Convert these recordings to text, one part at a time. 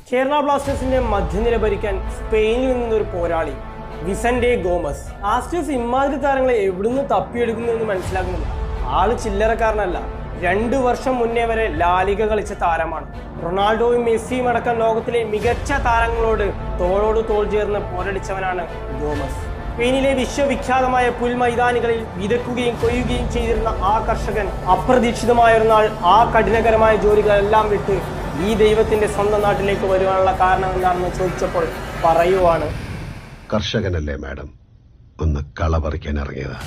കേരള ബ്ലാസ്റ്റേഴ്സിന്റെ മധ്യനിര ഭരിക്കാൻ സ്പെയിനിൽ നിന്നൊരു പോരാളി വിസന്റെ ഗോമസ് ബ്ലാസ്റ്റേഴ്സ് ഇമാതിരി താരങ്ങളെ എവിടുന്ന് തപ്പിയെടുക്കുന്നു എന്ന് മനസ്സിലാക്കുന്നില്ല ആള് ചില്ലറക്കാരനല്ല രണ്ടു വർഷം മുന്നേ വരെ ലാലിക കളിച്ച താരമാണ് റൊണാൾഡോയും മെസ്സിയും അടക്കം ലോകത്തിലെ മികച്ച താരങ്ങളോട് തോളോട് തോൾ ചേർന്ന് പോരടിച്ചവനാണ് ഗോമസ് സ്പെയിനിലെ വിശ്വവിഖ്യാതമായ പുൽമൈതാനികളിൽ വിതക്കുകയും കൊയ്യുകയും ചെയ്തിരുന്ന ആ കർഷകൻ അപ്രതീക്ഷിതമായ ഒരു നാൾ ആ കഠിനകരമായ ജോലികളെല്ലാം വിട്ട് ഈ ദൈവത്തിന്റെ സ്വന്തം നാട്ടിലേക്ക് വരുവാനുള്ള കാരണം എന്താണെന്ന് ചോദിച്ചപ്പോൾ പറയുവാണ് കർഷകനല്ലേ മാഡം ഒന്ന് കള പറിക്കാൻ ഇറങ്ങിയതാ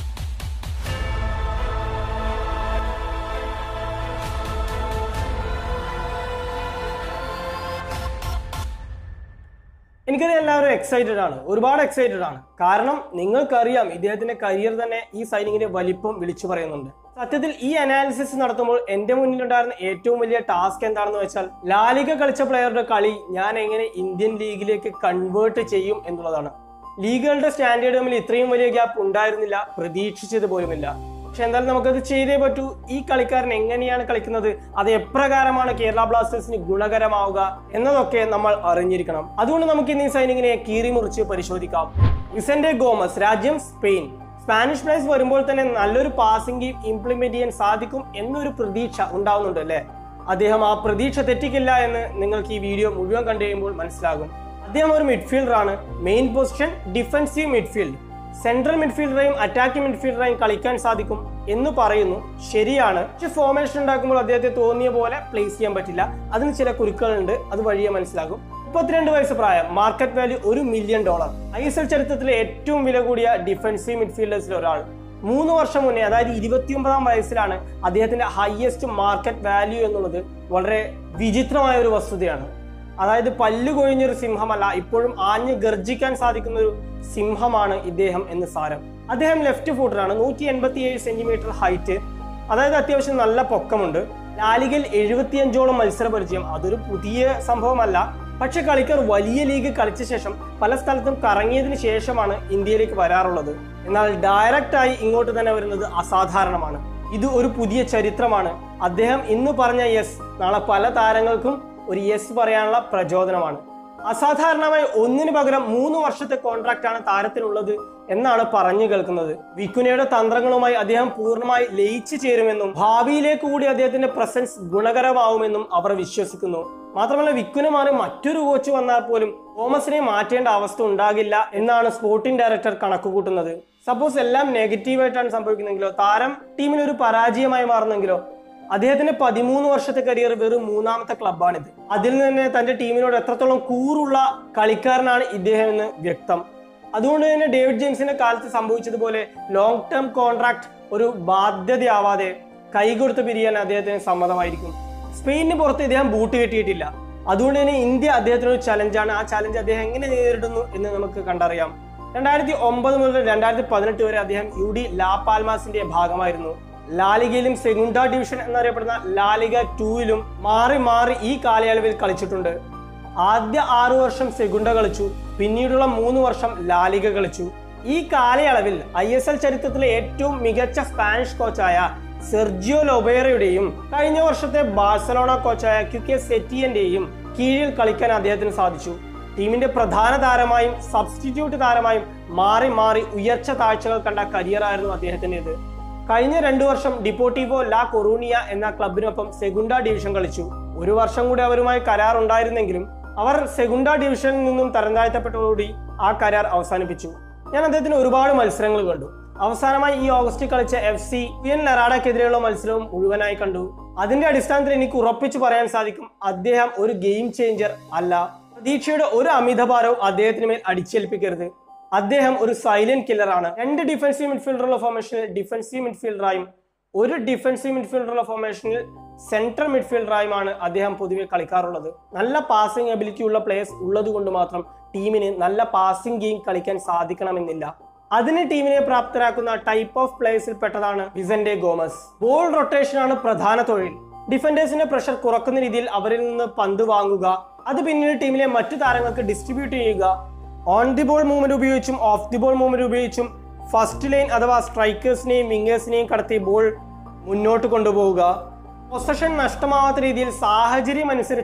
എനിക്കറിയാം എല്ലാവരും എക്സൈറ്റഡ് ആണ് ഒരുപാട് എക്സൈറ്റഡ് ആണ് കാരണം നിങ്ങൾക്കറിയാം ഇദ്ദേഹത്തിന്റെ കരിയർ തന്നെ ഈ സൈനിങ്ങിന്റെ വലിപ്പം വിളിച്ചു പറയുന്നുണ്ട് സത്യത്തിൽ ഈ അനാലിസിസ് നടത്തുമ്പോൾ എന്റെ മുന്നിലുണ്ടായിരുന്ന ഏറ്റവും വലിയ ടാസ്ക് എന്താണെന്ന് വെച്ചാൽ ലാലിക കളിച്ച പ്ലെയറുടെ കളി ഞാൻ എങ്ങനെ ഇന്ത്യൻ ലീഗിലേക്ക് കൺവേർട്ട് ചെയ്യും എന്നുള്ളതാണ് ലീഗുകളുടെ സ്റ്റാൻഡേർഡ് തമ്മിൽ ഇത്രയും വലിയ ഗ്യാപ്പ് ഉണ്ടായിരുന്നില്ല പ്രതീക്ഷിച്ചത് പോലുമില്ല പക്ഷെ എന്തായാലും നമുക്കത് ചെയ്തേ പറ്റൂ ഈ കളിക്കാരൻ എങ്ങനെയാണ് കളിക്കുന്നത് അത് എപ്രകാരമാണ് കേരള ബ്ലാസ്റ്റേഴ്സിന് ഗുണകരമാവുക എന്നതൊക്കെ നമ്മൾ അറിഞ്ഞിരിക്കണം അതുകൊണ്ട് നമുക്ക് ഇന്ന് ഈ സൈനിങ്ങിനെ കീറി മുറിച്ച് പരിശോധിക്കാം വിസന്റെ ഗോമസ് രാജ്യം സ്പെയിൻ സ്പാനിഷ് പ്ലേസ് വരുമ്പോൾ തന്നെ നല്ലൊരു പാസിംഗ് ഗെയിം ഇംപ്ലിമെന്റ് ചെയ്യാൻ സാധിക്കും എന്നൊരു പ്രതീക്ഷ ഉണ്ടാവുന്നുണ്ട് അല്ലേ അദ്ദേഹം ആ പ്രതീക്ഷ തെറ്റിക്കില്ല എന്ന് നിങ്ങൾക്ക് ഈ വീഡിയോ മുഴുവൻ കണ്ടു കഴിയുമ്പോൾ മനസ്സിലാകും അദ്ദേഹം ഒരു മിഡ്ഫീൽഡർ ആണ് main position defensive midfield central മിഡ്ഫീൽഡറെയും അറ്റാക്കിംഗ് മിഡ്ഫീൽഡറെയും കളിക്കാൻ സാധിക്കും എന്ന് പറയുന്നു ശരിയാണ് പക്ഷെ ഫോർമേഷൻ ഉണ്ടാക്കുമ്പോൾ അദ്ദേഹത്തെ തോന്നിയ പോലെ പ്ലേസ് ചെയ്യാൻ പറ്റില്ല അതിന് ചില കുരുക്കളുണ്ട് അത് വഴിയെ മനസ്സിലാകും മുപ്പത്തിരണ്ട് വയസ്സ് പ്രായം മാർക്കറ്റ് വാല്യൂ ഒരു million dollar I S L ചരിത്രത്തിലെ ഏറ്റവും വില കൂടിയ ഡിഫൻസീവ് മിഡ്ഫീൽഡേഴ്സിൽ ഒരാൾ മൂന്ന് വർഷം മുന്നേ അതായത് ഇരുപത്തിയൊമ്പതാം വയസ്സിലാണ് അദ്ദേഹത്തിന്റെ ഹയസ്റ്റ് മാർക്കറ്റ് വാല്യൂ എന്നുള്ളത് വളരെ വിചിത്രമായ ഒരു വസ്തുതയാണ് അതായത് പല്ലു കൊഴിഞ്ഞൊരു സിംഹമല്ല ഇപ്പോഴും ആഞ്ഞ് ഗർജിക്കാൻ സാധിക്കുന്ന ഒരു സിംഹമാണ് ഇദ്ദേഹം എന്ന് സാരം അദ്ദേഹം ലെഫ്റ്റ് ഫൂട്ടറാണ് നൂറ്റി എൺപത്തി ഏഴ് സെന്റിമീറ്റർ ഹൈറ്റ് അതായത് അത്യാവശ്യം നല്ല പൊക്കമുണ്ട് ലാലിഗയിൽ എഴുപത്തിയഞ്ചോളം മത്സര പരിചയം അതൊരു പുതിയ സംഭവമല്ല പക്ഷെ കളിക്കാർ വലിയ ലീഗ് കളിച്ച ശേഷം പല സ്ഥലത്തും കറങ്ങിയതിനു ശേഷമാണ് ഇന്ത്യയിലേക്ക് വരാറുള്ളത് എന്നാൽ ഡയറക്റ്റ് ആയി ഇങ്ങോട്ട് തന്നെ വരുന്നത് അസാധാരണമാണ് ഇത് ഒരു പുതിയ ചരിത്രമാണ് അദ്ദേഹം ഇന്ന് പറഞ്ഞ യെസ് നാളെ പല താരങ്ങൾക്കും ഒരു യെസ് പറയാനുള്ള പ്രചോദനമാണ് അസാധാരണമായി ഒന്നിനു പകരം മൂന്ന് വർഷത്തെ കോൺട്രാക്ട് ആണ് താരത്തിനുള്ളത് എന്നാണ് പറഞ്ഞു കേൾക്കുന്നത് വിക്കുനയുടെ തന്ത്രങ്ങളുമായി അദ്ദേഹം പൂർണ്ണമായി ലയിച്ചു ചേരുമെന്നും ഭാവിയിലേക്ക് കൂടി അദ്ദേഹത്തിന്റെ പ്രസൻസ് ഗുണകരമാവുമെന്നും അവർ വിശ്വസിക്കുന്നു മാത്രമല്ല വിക്കുന മാറി മറ്റൊരു കോച്ച് വന്നാൽ പോലും തോമസിനെ മാറ്റേണ്ട അവസ്ഥ ഉണ്ടാകില്ല എന്നാണ് സ്പോർട്ടിംഗ് ഡയറക്ടർ കണക്കുകൂട്ടുന്നത് സപ്പോസ് എല്ലാം നെഗറ്റീവായിട്ടാണ് സംഭവിക്കുന്നെങ്കിലോ താരം ടീമിന് ഒരു പരാജയമായി മാറുന്നെങ്കിലോ അദ്ദേഹത്തിന്റെ പതിമൂന്ന് വർഷത്തെ കരിയർ വെറും മൂന്നാമത്തെ ക്ലബ്ബാണിത് അതിൽ നിന്ന് തന്നെ തന്റെ ടീമിനോട് എത്രത്തോളം കൂറുള്ള കളിക്കാരനാണ് ഇദ്ദേഹം എന്ന് വ്യക്തം അതുകൊണ്ട് തന്നെ ഡേവിഡ് ജെയിംസിന്റെ കാലത്ത് സംഭവിച്ചതുപോലെ ലോങ് ടേം കോൺട്രാക്ട് ഒരു ബാധ്യതയാവാതെ കൈകൊടുത്ത് പിരിയാൻ അദ്ദേഹത്തിന് സമ്മതമായിരിക്കും സ്പെയിനിന് പുറത്ത് ഇദ്ദേഹം ബൂട്ട് കെട്ടിയിട്ടില്ല അതുകൊണ്ട് തന്നെ ഇന്ത്യ അദ്ദേഹത്തിന് ഒരു ചലഞ്ചാണ് ആ ചലഞ്ച് അദ്ദേഹം എങ്ങനെ നേരിടുന്നു എന്ന് നമുക്ക് കണ്ടറിയാം രണ്ടായിരത്തി ഒമ്പത് മുതൽ രണ്ടായിരത്തി പതിനെട്ട് വരെ അദ്ദേഹം യു ഡി ലാപാൽമാസിന്റെ ഭാഗമായിരുന്നു ലാലിഗയിലും സെഗുണ്ട ഡിവിഷൻ എന്നറിയപ്പെടുന്ന ലാലിഗ ടൂയിലും മാറി മാറി ഈ കാലയളവിൽ കളിച്ചിട്ടുണ്ട് ആദ്യ ആറു വർഷം സെഗുണ്ട കളിച്ചു പിന്നീടുള്ള മൂന്ന് വർഷം ലാലിഗ കളിച്ചു ഈ കാലയളവിൽ ഐ എസ് എൽ ചരിത്രത്തിലെ ഏറ്റവും മികച്ച സ്പാനിഷ് കോച്ചായ സെർജിയോ ലൊബേറയുടെയും കഴിഞ്ഞ വർഷത്തെ ബാഴ്സലോണ കോച്ചായ ക്യുക്കെ സെറ്റിയന്റെയും കീഴിൽ കളിക്കാൻ അദ്ദേഹത്തിന് സാധിച്ചു ടീമിന്റെ പ്രധാന താരമായും സബ്സ്റ്റിറ്റ്യൂട്ട് താരമായും മാറി മാറി ഉയർച്ച താഴ്ചകൾ കണ്ട കരിയറായിരുന്നു അദ്ദേഹത്തിൻ്റെത് കഴിഞ്ഞ രണ്ടു വർഷം ഡിപ്പോട്ടിവോ ലാ കൊറൂണിയ എന്ന ക്ലബിനൊപ്പം സെഗുണ്ട ഡിവിഷൻ കളിച്ചു ഒരു വർഷം കൂടി അവരുമായി കരാർ ഉണ്ടായിരുന്നെങ്കിലും അവർ സെഗുണ്ട ഡിവിഷനിൽ നിന്നും തരംതാഴ്ത്തപ്പെട്ടതോടുകൂടി ആ കരാർ അവസാനിപ്പിച്ചു ഞാൻ അദ്ദേഹത്തിന് ഒരുപാട് മത്സരങ്ങൾ കണ്ടു അവസാനമായി ഈ ഓഗസ്റ്റിൽ കളിച്ച എഫ് സി എൻ ലറാഡക്കെതിരെയുള്ള മത്സരവും മുഴുവനായി കണ്ടു അതിന്റെ അടിസ്ഥാനത്തിൽ എനിക്ക് ഉറപ്പിച്ചു പറയാൻ സാധിക്കും അദ്ദേഹം ഒരു ഗെയിം ചേഞ്ചർ അല്ല പ്രതീക്ഷയുടെ ഒരു അമിതഭാരവും അദ്ദേഹത്തിന് മേൽ അടിച്ചേൽപ്പിക്കരുത് അദ്ദേഹം ഒരു സൈലന്റ് കില്ലറാണ് രണ്ട് ഡിഫൻസീവ് മിഡ്ഫീൽഡറുള്ള ഫോർമേഷനിൽ ഡിഫൻസീവ് മിഡ്ഫീൽഡറായും ഒരു ഡിഫൻസീവ് മിഡ്ഫീൽഡറുള്ള ഫോർമേഷനിൽ സെൻട്രൽ മിഡ്ഫീൽഡറായുമാണ് അദ്ദേഹം പൊതുവെ കളിക്കാറുള്ളത് നല്ല പാസിംഗ് എബിലിറ്റി ഉള്ള പ്ലേയേഴ്സ് ഉള്ളത് കൊണ്ട് മാത്രം ടീമിന് നല്ല പാസിംഗ് ഗെയിം കളിക്കാൻ സാധിക്കണമെന്നില്ല അതിന് ടീമിനെ പ്രാപ്തരാക്കുന്ന ടൈപ്പ് ഓഫ് പ്ലേയേഴ്സിൽ പെട്ടതാണ് വിസന്റെ ഗോമസ് ബോൾ റൊട്ടേഷൻ ആണ് പ്രധാന തൊഴിൽ ഡിഫൻഡേഴ്സിന്റെ പ്രഷർ കുറക്കുന്ന രീതിയിൽ അവരിൽ നിന്ന് പന്ത് വാങ്ങുക അത് പിന്നീട് ടീമിലെ മറ്റു താരങ്ങൾക്ക് ഡിസ്ട്രിബ്യൂട്ട് ചെയ്യുക ഓൺ ദി ബോൾ മൂവ്മെന്റ് ഉപയോഗിച്ചും ഓഫ് ദി ബോൾ മൂവ്മെന്റ് ഉപയോഗിച്ചും ഫസ്റ്റ് ലൈൻ അഥവാ സ്ട്രൈക്കേഴ്സിനെയും വിങ്ങേഴ്സിനെയും കടത്തി ബോൾ മുന്നോട്ട് കൊണ്ടുപോവുക പൊസഷൻ നഷ്ടമാവാത്ത രീതിയിൽ സാഹചര്യം അനുസരിച്ച്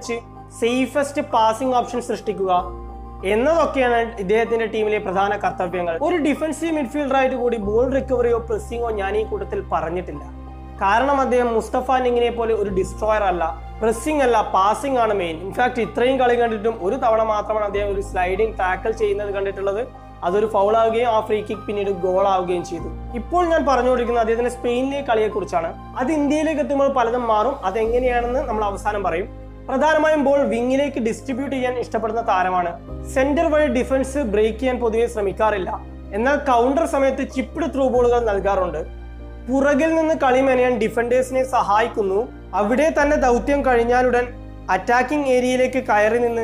സേഫസ്റ്റ് പാസിംഗ് ഓപ്ഷൻ സൃഷ്ടിക്കുക എന്നതൊക്കെയാണ് ഇദ്ദേഹത്തിന്റെ ടീമിലെ പ്രധാന കർത്തവ്യങ്ങൾ ഒരു ഡിഫൻസീവ് മിഡ്ഫീൽഡറായിട്ട് കൂടി ബോൾ റിക്കവറിയോ പ്രസ്സിങ്ങോ ഞാൻ ഈ കൂട്ടത്തിൽ പറഞ്ഞിട്ടില്ല കാരണം അദ്ദേഹം മുസ്തഫ നിങ്ങിനെ പോലെ ഒരു ഡിസ്ട്രോയർ അല്ല പ്രസ്സിംഗ് അല്ല പാസിംഗ് ആണ് മെയിൻ ഇൻഫാക്ട് ഇത്രയും കളി കണ്ടിട്ടും ഒരു തവണ മാത്രമാണ് അദ്ദേഹം ഒരു സ്ലൈഡിംഗ് ടാക്കിൾ ചെയ്യുന്നത് കണ്ടിട്ടുള്ളത് അതൊരു ഫൗളാവുകയും ആ ഫ്രീ കിക്ക് പിന്നീട് ഗോൾ ആവുകയും ചെയ്തു ഇപ്പോൾ ഞാൻ പറഞ്ഞുകൊണ്ടിരിക്കുന്നത് അദ്ദേഹത്തിന്റെ സ്പെയിനിലെ കളിയെ കുറിച്ചാണ് അത് ഇന്ത്യയിലേക്ക് എത്തുമ്പോൾ പലതും മാറും അതെങ്ങനെയാണെന്ന് നമ്മൾ അവസാനം പറയും പ്രധാനമായും ബോൾ വിങ്ങിലേക്ക് ഡിസ്ട്രിബ്യൂട്ട് ചെയ്യാൻ ഇഷ്ടപ്പെടുന്ന താരമാണ് സെന്റർ വഴി ഡിഫൻസ് ബ്രേക്ക് ചെയ്യാൻ പൊതുവെ ശ്രമിക്കാറില്ല എന്നാൽ കൗണ്ടർ സമയത്ത് ചിപ്ഡ് ത്രൂ ബോളുകൾ നൽകാറുണ്ട് പുറകിൽ നിന്ന് കളി മെനയാൻ ഡിഫൻഡേഴ്സിനെ സഹായിക്കുന്നു അവിടെ തന്നെ ദൗത്യം കഴിഞ്ഞാലുടൻ അറ്റാക്കിംഗ് ഏരിയയിലേക്ക് കയറി നിന്ന്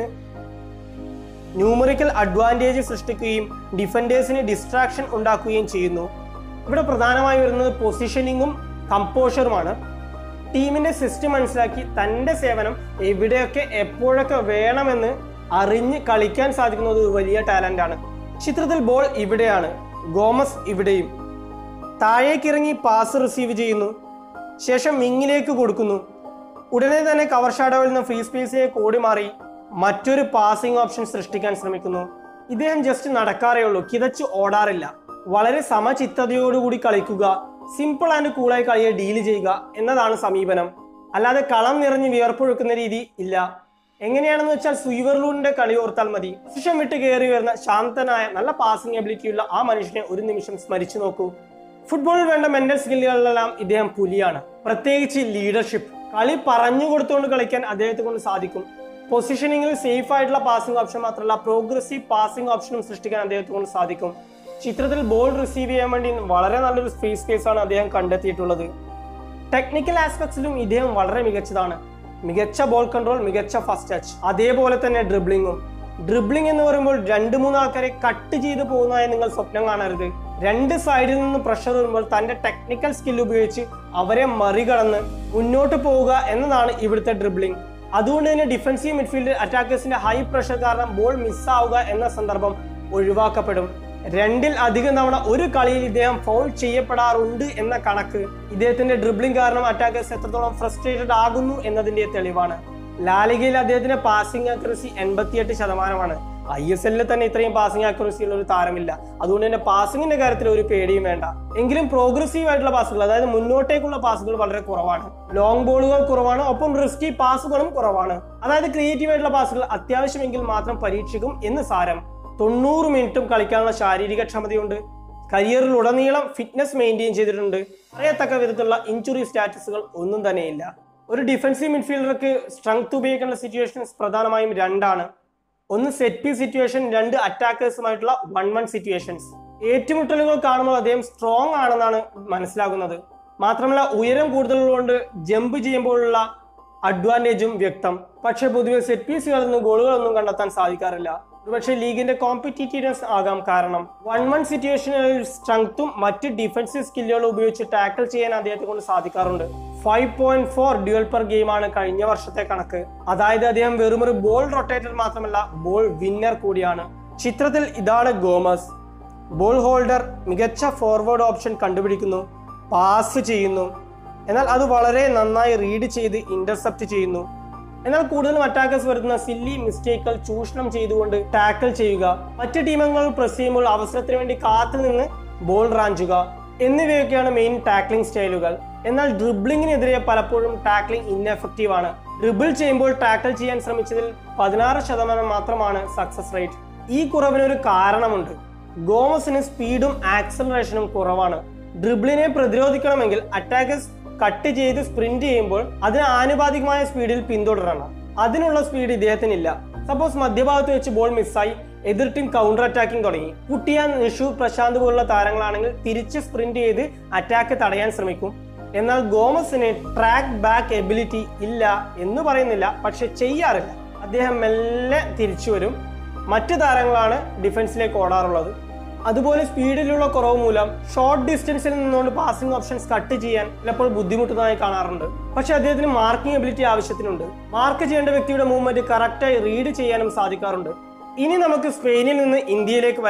ന്യൂമറിക്കൽ അഡ്വാൻറ്റേജ് സൃഷ്ടിക്കുകയും ഡിഫൻഡേഴ്സിന് ഡിസ്ട്രാക്ഷൻ ഉണ്ടാക്കുകയും ചെയ്യുന്നു ഇവിടെ പ്രധാനമായി വരുന്നത് പൊസിഷനിങ്ങും കമ്പോഷറുമാണ് ടീമിന്റെ സിസ്റ്റം മനസ്സിലാക്കി തന്റെ സേവനം എവിടെയൊക്കെ എപ്പോഴൊക്കെ വേണമെന്ന് അറിഞ്ഞ് കളിക്കാൻ സാധിക്കുന്നത് ഒരു വലിയ ടാലന്റ് ആണ് ചിത്രത്തിൽ ബോൾ ഇവിടെയാണ് ഗോമസ് ഇവിടെയും താഴേക്കിറങ്ങി പാസ് റിസീവ് ചെയ്യുന്നു ശേഷം വിങ്ങിലേക്ക് കൊടുക്കുന്നു ഉടനെ തന്നെ കവർ ഷാഡോയിൽ നിന്ന് ഫ്രീ സ്പേസിലേക്ക് ഓടി മാറി മറ്റൊരു പാസിംഗ് ഓപ്ഷൻ സൃഷ്ടിക്കാൻ ശ്രമിക്കുന്നു ഇദ്ദേഹം ജസ്റ്റ് നടക്കാറേ ഉള്ളൂ കിതച്ച് ഓടാറില്ല വളരെ സമചിത്തതയോടുകൂടി കളിക്കുക സിമ്പിൾ ആൻഡ് കൂളായി കളിയെ ഡീൽ ചെയ്യുക എന്നതാണ് സമീപനം അല്ലാതെ കളം നിറഞ്ഞ് വിയർപ്പൊഴുക്കുന്ന രീതി ഇല്ല എങ്ങനെയാണെന്ന് വെച്ചാൽ സുയിവർലൂണിന്റെ കളി ഓർത്താൽ മതി ശിഷം വിട്ട് കയറി വരുന്ന ശാന്തനായ നല്ല പാസിംഗ് എബിലിറ്റിയുള്ള ആ മനുഷ്യനെ ഒരു നിമിഷം സ്മരിച്ചു നോക്കൂ ഫുട്ബോളിൽ വേണ്ട മെന്റൽ സ്കില്ലുകളിലെല്ലാം ഇദ്ദേഹം പുലിയാണ് പ്രത്യേകിച്ച് ലീഡർഷിപ്പ് കളി പറഞ്ഞു കൊടുത്തുകൊണ്ട് കളിക്കാൻ അദ്ദേഹത്തെ കൊണ്ട് സാധിക്കും പൊസിഷനിങ്ങിൽ സേഫ് ആയിട്ടുള്ള പാസിംഗ് ഓപ്ഷൻ മാത്രമല്ല പ്രോഗ്രസീവ് പാസിംഗ് ഓപ്ഷനും സൃഷ്ടിക്കാൻ അദ്ദേഹത്തെ കൊണ്ട് സാധിക്കും ചിത്രത്തിൽ ബോൾ റിസീവ് ചെയ്യാൻ വേണ്ടി വളരെ നല്ലൊരു സ്പേസ് സ്പേസ് ആണ് അദ്ദേഹം കണ്ടെത്തിയിട്ടുള്ളത് ടെക്നിക്കൽ ആസ്പെക്ട്സിലും ഇദ്ദേഹം വളരെ മികച്ചതാണ് മികച്ച ബോൾ കൺട്രോൾ മികച്ച ഫസ്റ്റ് ടച്ച് അതേപോലെ തന്നെ ഡ്രിബ്ലിങ്ങും ഡ്രിബ്ലിംഗ് എന്ന് പറയുമ്പോൾ രണ്ട് മൂന്ന് ആൾക്കാരെ കട്ട് ചെയ്ത് പോകുന്നതായി നിങ്ങൾ സ്വപ്നം കാണരുത് രണ്ട് സൈഡിൽ നിന്ന് പ്രഷർ വരുമ്പോൾ തന്റെ ടെക്നിക്കൽ സ്കിൽ ഉപയോഗിച്ച് അവരെ മറികടന്ന് മുന്നോട്ട് പോവുക എന്നതാണ് ഇവിടുത്തെ ഡ്രിബ്ലിംഗ് അതുകൊണ്ട് തന്നെ ഡിഫൻസീവ് മിഡ്ഫീൽഡ് അറ്റാക്കേഴ്സിന്റെ ഹൈ പ്രഷർ കാരണം ബോൾ മിസ്സാവുക എന്ന സന്ദർഭം ഒഴിവാക്കപ്പെടും രണ്ടിൽ അധികം തവണ ഒരു കളിയിൽ ഇദ്ദേഹം ഫൗൾ ചെയ്യപ്പെടാറുണ്ട് എന്ന കണക്ക് ഇദ്ദേഹത്തിന്റെ ഡ്രിബ്ലിംഗ് കാരണം അറ്റാക്കേഴ്സ് എത്രത്തോളം ഫ്രസ്ട്രേറ്റഡ് ആകുന്നു എന്നതിന്റെ തെളിവാണ് ലാലിഗയിൽ അദ്ദേഹത്തിന്റെ പാസിംഗ് ആക്യുറസി എൺപത്തിയെട്ട് ശതമാനമാണ് ഐ എസ് എല്ലിൽ തന്നെ ഇത്രയും പാസിംഗ് ആക്യുറസി ഉള്ള ഒരു താരമില്ല അതുകൊണ്ട് തന്നെ പാസിംഗിന്റെ കാര്യത്തിൽ ഒരു പേടിയും വേണ്ട എങ്കിലും പ്രോഗ്രസീവ് ആയിട്ടുള്ള പാസുകൾ അതായത് മുന്നോട്ടേക്കുള്ള പാസുകൾ വളരെ കുറവാണ് ലോങ് ബോളുകൾ കുറവാണ് ഒപ്പം റിസ്കി പാസുകളും കുറവാണ് അതായത് ക്രിയേറ്റീവ് ആയിട്ടുള്ള പാസുകൾ അത്യാവശ്യമെങ്കിൽ മാത്രം പരീക്ഷിക്കും എന്ന് സാരം തൊണ്ണൂറ് മിനിറ്റും കളിക്കാനുള്ള ശാരീരിക ക്ഷമതയുണ്ട് കരിയറിൽ ഉടനീളം ഫിറ്റ്നസ് മെയിൻറ്റെയിൻ ചെയ്തിട്ടുണ്ട് പറയത്തക്ക വിധത്തിലുള്ള ഇഞ്ചുറി സ്റ്റാറ്റസുകൾ ഒന്നും തന്നെയില്ല ഒരു ഡിഫൻസീവ് മിഡ്ഫീൽഡർക്ക് സ്ട്രെങ്ത് ഉപയോഗിക്കേണ്ട സിറ്റുവേഷൻസ് പ്രധാനമായും രണ്ടാണ് ഒന്ന് സെറ്റ് പി സിറ്റുവേഷൻ രണ്ട് അറ്റാക്കേഴ്സുമായിട്ടുള്ള വൺ വൺ സിറ്റുവേഷൻസ് ഏറ്റുമുട്ടലുകൾ കാണുമ്പോൾ അദ്ദേഹം സ്ട്രോങ് ആണെന്നാണ് മനസ്സിലാകുന്നത് മാത്രമല്ല ഉയരം കൂടുതലുള്ളതുകൊണ്ട് ജമ്പ് ചെയ്യുമ്പോഴുള്ള അഡ്വാൻറ്റേജും വ്യക്തം പക്ഷേ പൊതുവെ സെറ്റ് പീസുകളിൽ നിന്ന് ഗോളുകളൊന്നും കണ്ടെത്താൻ സാധിക്കാറില്ല ഒരുപക്ഷെ ലീഗിന്റെ കോമ്പറ്റീറ്റീവ്നെസ് ആകാം കാരണം വൺ വൺ സിറ്റുവേഷനിൽ സ്ട്രെങ്ത്തും മറ്റ് ഡിഫൻസീവ് സ്കില്ലുകളും ഉപയോഗിച്ച് ടാക്കിൾ ചെയ്യാൻ അദ്ദേഹത്തെ കൊണ്ട് സാധിക്കാറുണ്ട് five point four duel per game ആണ് കഴിഞ്ഞ വർഷത്തെ കണക്ക് അതായത് അദ്ദേഹം വെറുമൊരു ബോൾ റൊട്ടേറ്റർ മാത്രമല്ല ബോൾ വിന്നർ കൂടിയാണ് ചിത്രത്തിൽ ഇതാണ് ഗോമസ് ബോൾ ഹോൾഡർ മികച്ച ഫോർവേഡ് ഓപ്ഷൻ കണ്ടുപിടിക്കുന്നു പാസ് ചെയ്യുന്നു എന്നാൽ അത് വളരെ നന്നായി റീഡ് ചെയ്ത് ഇന്റർസെപ്റ്റ് ചെയ്യുന്നു എന്നാൽ കൂടുതലും അറ്റാക്കേഴ്സ് വരുത്തുന്ന സില്ലി മിസ്റ്റേക്കുകൾ ചൂഷണം ചെയ്തുകൊണ്ട് ടാക്കിൾ ചെയ്യുക മറ്റ് ടീമുകൾ പ്രസ് ചെയ്യുമ്പോൾ അവസരത്തിന് വേണ്ടി കാത്തു നിന്ന് ബോൾ റാഞ്ചുക എന്നിവയൊക്കെയാണ് മെയിൻ ടാക്ലിംഗ് സ്റ്റൈലുകൾ എന്നാൽ ഡ്രിബ്ലിങ്ങിനെതിരെ പലപ്പോഴും ടാക്ലിംഗ് ഇൻഎഫക്റ്റീവ് ആണ് ഡ്രിബിൾ ചെയ്യുമ്പോൾ ടാക്കിൾ ചെയ്യാൻ ശ്രമിച്ചതിൽ പതിനാറ് ശതമാനം മാത്രമാണ് സക്സസ് റേറ്റ് ഈ കുറവിനൊരു കാരണമുണ്ട് ഗോമസിന് സ്പീഡും ആക്സലറേഷനും കുറവാണ് ഡ്രിബിളിനെ പ്രതിരോധിക്കണമെങ്കിൽ അറ്റാക്കേഴ്സ് കട്ട് ചെയ്ത് സ്പ്രിന്റ് ചെയ്യുമ്പോൾ അതിന് ആനുപാതികമായ സ്പീഡിൽ പിന്തുടരണം അതിനുള്ള സ്പീഡ് ഇദ്ദേഹത്തിനില്ല സപ്പോസ് മധ്യഭാഗത്ത് വെച്ച് ബോൾ മിസ്സായി എതിർ ടീം കൗണ്ടർ അറ്റാക്കിംഗ് തുടങ്ങി കുട്ടിയാൻ നിഷു പ്രശാന്ത് പോലുള്ള താരങ്ങളാണെങ്കിൽ തിരിച്ച് സ്പ്രിന്റ് ചെയ്ത് അറ്റാക്ക് തടയാൻ ശ്രമിക്കും എന്നാൽ ഗോമസിന് ട്രാക്ക് ബാക്ക് എബിലിറ്റി ഇല്ല എന്ന് പറയുന്നില്ല പക്ഷെ ചെയ്യാറില്ല അദ്ദേഹം മെല്ലെ തിരിച്ചു വരും മറ്റു താരങ്ങളാണ് ഡിഫൻസിലേക്ക് ഓടാറുള്ളത് അതുപോലെ സ്പീഡിലുള്ള കുറവ് മൂലം ഷോർട്ട് ഡിസ്റ്റൻസിൽ നിന്നുകൊണ്ട് പാസിംഗ് ഓപ്ഷൻസ് കട്ട് ചെയ്യാൻ ചിലപ്പോൾ ബുദ്ധിമുട്ടുന്നതായി കാണാറുണ്ട് പക്ഷെ അദ്ദേഹത്തിന് മാർക്കിംഗ് എബിലിറ്റി ആവശ്യത്തിനുണ്ട് മാർക്ക് ചെയ്യേണ്ട വ്യക്തിയുടെ മൂവ്മെന്റ് കറക്റ്റായി റീഡ് ചെയ്യാനും സാധിക്കാറുണ്ട് ഇനി നമുക്ക് സ്പെയിനിൽ നിന്ന് ഇന്ത്യയിലേക്ക് വരാം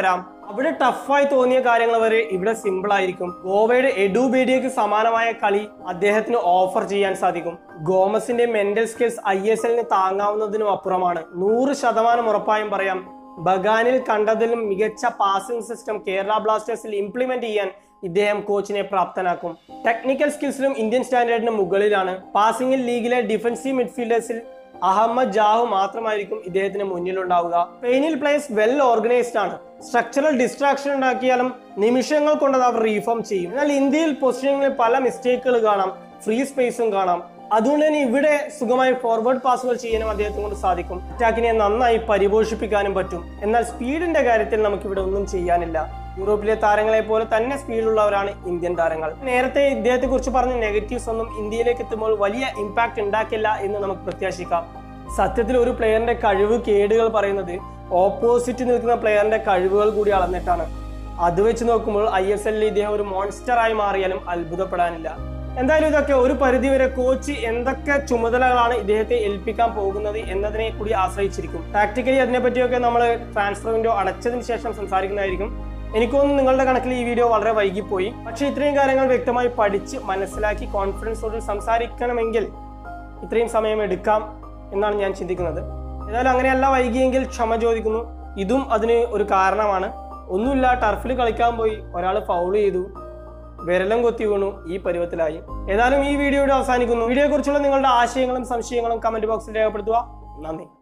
അവിടെ ടഫായി തോന്നിയ കാര്യങ്ങൾ വരെ ഇവിടെ സിമ്പിൾ ആയിരിക്കും ഗോവയുടെ എഡുബേഡിയക്ക് സമാനമായ കളി അദ്ദേഹത്തിന് ഓഫർ ചെയ്യാൻ സാധിക്കും ഗോമസിന്റെ മെന്റൽ സ്കിൽസ് ഐ എസ് എല്ലിന് താങ്ങാവുന്നതിനും അപ്പുറമാണ് നൂറ് ശതമാനം ഉറപ്പായും പറയാം ബഗാനിൽ കണ്ടതിലും മികച്ച പാസിംഗ് സിസ്റ്റം കേരള ബ്ലാസ്റ്റേഴ്സിൽ ഇംപ്ലിമെന്റ് ചെയ്യാൻ ഇദ്ദേഹം കോച്ചിനെ പ്രാപ്തനാക്കും ടെക്നിക്കൽ സ്കിൽസിലും ഇന്ത്യൻ സ്റ്റാൻഡേർഡിന് മുകളിലാണ് പാസിംഗിൽ ലീഗിലെ ഡിഫൻസീവ് മിഡ്ഫീൽഡേഴ്സിൽ അഹമ്മദ് ജാഹു മാത്രമായിരിക്കും ഇദ്ദേഹത്തിന് മുന്നിലുണ്ടാവുക സ്പെയിനിൽ പ്ലേയേഴ്സ് വെൽ ഓർഗനൈസ്ഡ് ആണ് സ്ട്രക്ചറൽ ഡിസ്ട്രാക്ഷൻ ഉണ്ടാക്കിയാലും നിമിഷങ്ങൾ കൊണ്ട് അത് അവർ റീഫോം ചെയ്യും എന്നാൽ ഇന്ത്യയിൽ പൊസിഷനിങ്ങിൽ പല മിസ്റ്റേക്കുകൾ കാണാം ഫ്രീ സ്പേസും കാണാം അതുകൊണ്ട് തന്നെ ഇവിടെ സുഖമായി ഫോർവേഡ് പാസുകൾ ചെയ്യാനും അദ്ദേഹത്തെ കൊണ്ട് സാധിക്കും അറ്റാക്കിനെ നന്നായി പരിപോഷിപ്പിക്കാനും പറ്റും എന്നാൽ സ്പീഡിന്റെ കാര്യത്തിൽ നമുക്ക് ഇവിടെ ഒന്നും ചെയ്യാനില്ല യൂറോപ്പിലെ താരങ്ങളെ പോലെ തന്നെ സ്പീഡുള്ളവരാണ് ഇന്ത്യൻ താരങ്ങൾ നേരത്തെ ഇദ്ദേഹത്തെ കുറിച്ച് പറഞ്ഞ നെഗറ്റീവ്സ് ഒന്നും ഇന്ത്യയിലേക്ക് എത്തുമ്പോൾ വലിയ ഇമ്പാക്ട് ഉണ്ടാക്കില്ല എന്ന് നമുക്ക് പ്രത്യാശിക്കാം സത്യത്തിൽ ഒരു പ്ലെയറിന്റെ കഴിവ് കേടുകൾ പറയുന്നത് ഓപ്പോസിറ്റ് നിൽക്കുന്ന പ്ലെയറിന്റെ കഴിവുകൾ കൂടി അളന്നിട്ടാണ് അത് വെച്ച് നോക്കുമ്പോൾ ഐ എസ് എല്ലിൽ ഇദ്ദേഹം ഒരു മോൺസ്റ്റർ ആയി മാറിയാലും അത്ഭുതപ്പെടാനില്ല എന്തായാലും ഇതൊക്കെ ഒരു പരിധിവരെ കോച്ച് എന്തൊക്കെ ചുമതലകളാണ് ഇദ്ദേഹത്തെ ഏൽപ്പിക്കാൻ പോകുന്നത് എന്നതിനെ കൂടി ആശ്രയിച്ചിരിക്കും ടാക്ടിക്കലി അതിനെപ്പറ്റിയൊക്കെ നമ്മൾ ട്രാൻസ്ഫർ വിൻഡോ അടച്ചതിന് ശേഷം സംസാരിക്കുന്നതായിരിക്കും എനിക്കൊന്നും നിങ്ങളുടെ കണക്കിൽ ഈ വീഡിയോ വളരെ വൈകിപ്പോയി പക്ഷേ ഇത്രയും കാര്യങ്ങൾ വ്യക്തമായി പഠിച്ച് മനസ്സിലാക്കി കോൺഫിഡൻസോട് സംസാരിക്കണമെങ്കിൽ ഇത്രയും സമയം എടുക്കാം എന്നാണ് ഞാൻ ചിന്തിക്കുന്നത് ഏതായാലും അങ്ങനെയല്ല വൈകിയെങ്കിൽ ക്ഷമ ചോദിക്കുന്നു ഇതും അതിന് ഒരു കാരണമാണ് ഒന്നുമില്ല ടർഫിൽ കളിക്കാൻ പോയി ഒരാൾ ഫൗൾ ചെയ്തു വിരലം കൊത്തി വീണു ഈ പരുവത്തിലായി ഏതായാലും ഈ വീഡിയോയുടെ അവസാനിക്കുന്നു വീഡിയോയെ കുറിച്ചുള്ള നിങ്ങളുടെ ആശയങ്ങളും സംശയങ്ങളും കമന്റ് ബോക്സിൽ രേഖപ്പെടുത്തുക നന്ദി